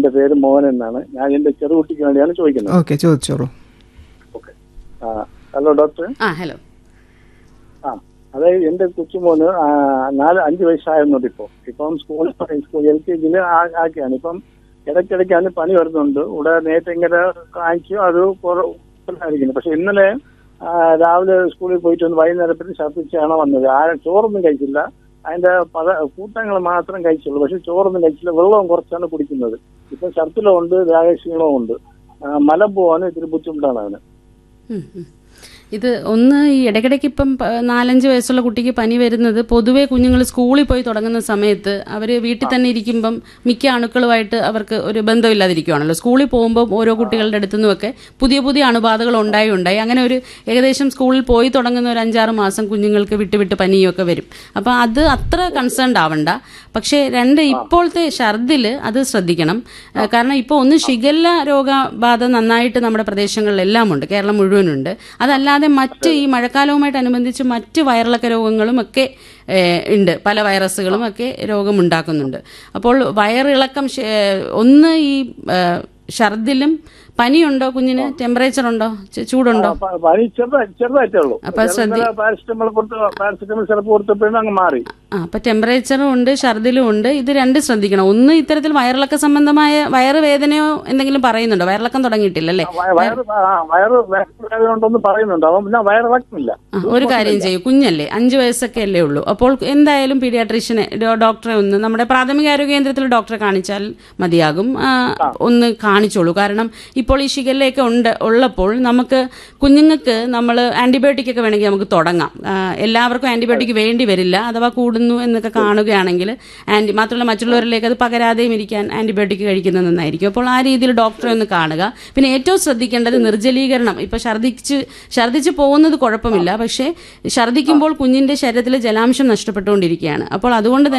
എന്റെ പേര് മോഹൻ എന്നാണ് ഞാൻ എന്റെ ചെറുകുട്ടിക്ക് വേണ്ടിയാണ് ചോദിക്കുന്നത് ഓക്കെ ചോദിച്ചോളൂ ഓക്കെ ആ ഹലോ ഡോക്ടർ ആ ഹലോ ആ അതായത് എന്റെ കൊച്ചുമോന് ആ, നാല് അഞ്ച് വയസ്സായിരുന്നുണ്ട് ഇപ്പൊ ഇപ്പം സ്കൂളിൽ സ്കൂൾ എൽ കെ ജിയിൽ ആക്കിയാണ് ഇപ്പം ഇടയ്ക്കിടയ്ക്കാണ് പനി വരുന്നുണ്ട് ഇവിടെ നേരത്തെ ഇങ്ങനെ കാണിച്ചു അത് കുറവായിരിക്കുന്നു പക്ഷെ ഇന്നലെ ആ, രാവിലെ സ്കൂളിൽ പോയിട്ട് വന്ന് വൈകുന്നേരത്തിന് ഛർദ്ദിച്ചാണ് വന്നത് ആ ചോറൊന്നും കഴിച്ചില്ല അതിന്റെ പല കൂട്ടങ്ങൾ മാത്രം കഴിച്ചുള്ളൂ പക്ഷെ ചോറൊന്നും കഴിച്ചില്ല വെള്ളവും കുറച്ചാണ് കുടിക്കുന്നത് ഇപ്പൊ ഛർദ്ദിലും ഉണ്ട് രാഗക്ഷീണവും ഉണ്ട് ആ, മലം പോവാൻ ഇത്തിരി ബുദ്ധിമുട്ടാണ് അവന് ഉം, ഉം. ഇത് ഒന്ന് ഈ ഇടയ്ക്കിടയ്ക്ക് ഇപ്പം പ- നാലഞ്ച് വയസ്സുള്ള കുട്ടിക്ക് പനി വരുന്നത് പൊതുവേ കുഞ്ഞുങ്ങൾ സ്കൂളിൽ പോയി തുടങ്ങുന്ന സമയത്ത് അവർ വീട്ടിൽ തന്നെ ഇരിക്കുമ്പം മിക്ക അണുക്കളുമായിട്ട് അവർക്ക് ഒരു ബന്ധമില്ലാതിരിക്കുവാണല്ലോ സ്കൂളിൽ പോകുമ്പോൾ ഓരോ കുട്ടികളുടെ അടുത്തു നിന്നുമൊക്കെ പുതിയ പുതിയ അണുബാധകൾ ഉണ്ടായി ഉണ്ടായി അങ്ങനെ ഒരു ഏകദേശം സ്കൂളിൽ പോയി തുടങ്ങുന്ന ഒരു അഞ്ചാറ് മാസം കുഞ്ഞുങ്ങൾക്ക് വിട്ട് വിട്ട് പനിയൊക്കെ വരും അപ്പോൾ അത് അത്ര കൺസേൺഡ് ആവണ്ട പക്ഷേ രണ്ട് ഇപ്പോഴത്തെ ഛർദിൽ അത് ശ്രദ്ധിക്കണം ഏഹ് കാരണം ഇപ്പോൾ ഒന്ന് ഷിഗല്ല രോഗബാധ നന്നായിട്ട് നമ്മുടെ പ്രദേശങ്ങളിലെല്ലാം ഉണ്ട് കേരളം മുഴുവനുണ്ട് അതല്ലാതെ മറ്റ് ഈ മഴക്കാലവുമായിട്ടനുബന്ധിച്ച് മറ്റ് വയറിളക്ക രോഗങ്ങളും ഒക്കെ ഏഹ് ഉണ്ട് പല വൈറസുകളും ഒക്കെ രോഗമുണ്ടാക്കുന്നുണ്ട് അപ്പോൾ വയറിളക്കം ശ- ഏഹ് ഒന്ന് ഈ ഏഹ് ഛർദിലും പനിയുണ്ടോ കുഞ്ഞിന് ടെമ്പറേച്ചർ ഉണ്ടോ ചു- ചൂടുണ്ടോ പ- പനി ചെറുതായി ചെറുതായിട്ടേ ഉള്ളൂ അപ്പൊ ശ്രദ്ധി- പാരസിറ്റമോൾ കൊടുത്ത് പാരസിറ്റമോൾ സിറപ്പ് കൊടുത്തപ്പോഴും അങ്ങ് മാറി ആ അപ്പൊ ടെമ്പറേച്ചറും ഉണ്ട് ഛർദിലും ഉണ്ട് ഇത് രണ്ട് ശ്രദ്ധിക്കണം ഒന്ന് ഇത്തരത്തിൽ വയറിളക്ക സംബന്ധമായ വയറുവേദനയോ എന്തെങ്കിലും പറയുന്നുണ്ടോ വയറിളക്കം തുടങ്ങിയിട്ടില്ലല്ലേ വയ- വയറ് ആ, വയറ് വേദന ഉണ്ടെന്ന് പറയുന്നുണ്ട് അവൻ പിന്നെ വയറിളക്കുന്നില്ല ആ, ഒരു കാര്യം ചെയ്യൂ കുഞ്ഞല്ലേ അഞ്ച് വയസ്സൊക്കെ അല്ലേ ഉള്ളൂ അപ്പോൾ എന്തായാലും പീഡിയാട്രീഷ്യനെ ഡോ- ഡോക്ടറെ ഒന്ന് നമ്മുടെ പ്രാഥമിക ആരോഗ്യ കേന്ദ്രത്തിൽ ഡോക്ടറെ കാണിച്ചാൽ മതിയാകും ആ, ഒന്ന് കാണിച്ചോളൂ കാരണം ഇപ്പോൾ ഈ ഷിഗല്ലയൊക്കെ ഉണ്ട് ഉള്ളപ്പോൾ നമുക്ക് കുഞ്ഞുങ്ങൾക്ക് നമ്മൾ ആന്റിബയോട്ടിക് ഒക്കെ വേണമെങ്കിൽ നമുക്ക് തുടങ്ങാം ആ, എല്ലാവർക്കും ആന്റിബയോട്ടിക് വേണ്ടി വരില്ല അഥവാ കൂടുന്നു എന്നൊക്കെ കാണുകയാണെങ്കിൽ ആന്റി മാത്രമല്ല മറ്റുള്ളവരിലേക്ക് അത് പകരാതെയും ഇരിക്കാൻ ആന്റിബയോട്ടിക് കഴിക്കുന്നത് നന്നായിരിക്കും അപ്പോൾ ആ രീതിയിൽ ഡോക്ടറെ ഒന്ന് കാണുക പിന്നെ ഏറ്റവും ശ്രദ്ധിക്കേണ്ടത് നിർജ്ജലീകരണം ഇപ്പൊ ഛർദ്ദിച്ച് ഛർദ്ദിച്ച് പോകുന്നത് കുഴപ്പമില്ല പക്ഷേ ഛർദ്ദിക്കുമ്പോൾ കുഞ്ഞിന്റെ ശരീരത്തിൽ ജലാംശം നഷ്ടപ്പെട്ടുകൊണ്ടിരിക്കുകയാണ് അപ്പോൾ അതുകൊണ്ട് തന്നെ